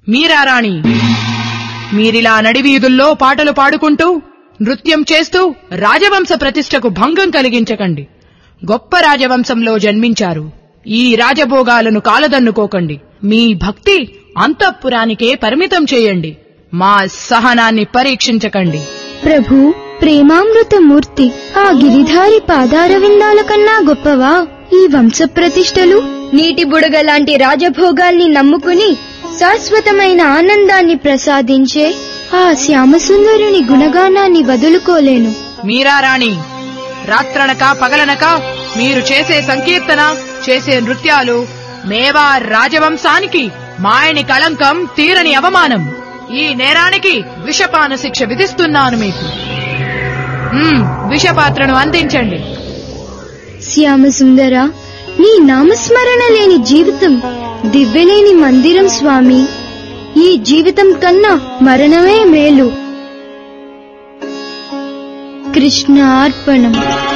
మీరా రాణి మీరిలా నడివీధుల్లో పాటలు పాడుకుంటూ నృత్యం చేస్తూ రాజవంశ ప్రతిష్టకు భంగం కలిగించకండి గొప్ప రాజవంశంలో జన్మించారు ఈ రాజభోగాలను కాలదన్నుకోకండి మీ భక్తి అంతఃపురానికే పరిమితం చేయండి మా సహనాన్ని పరీక్షించకండి ప్రభు ప్రేమామృతమూర్తి ఆ గిరిధారి పాదారవిందాల కన్నా గొప్పవా ఈ వంశ ప్రతిష్టలు నీటి బుడగ లాంటి రాజభోగాల్ని నమ్ముకుని శాశ్వతమైన ఆనందాన్ని ప్రసాదించే ఆ శ్యామసుందరుని గుణగానాన్ని వదులుకోలేను మీరా రాణి రాత్రనక పగలనక మీరు చేసే సంకీర్తన చేసే నృత్యాలు మేవా రాజవంశానికి మాయని కళంకం తీరని అవమానం ఈ నేరానికి విషపాన శిక్ష విధిస్తున్నాను మీకు మ్మ్, విషపాత్రను అందించండి శ్యామసుందర నీ నామస్మరణ లేని జీవితం దివ్యలేని మందిరం స్వామి ఈ జీవితం కన్నా మరణమే మేలు కృష్ణ అర్పణం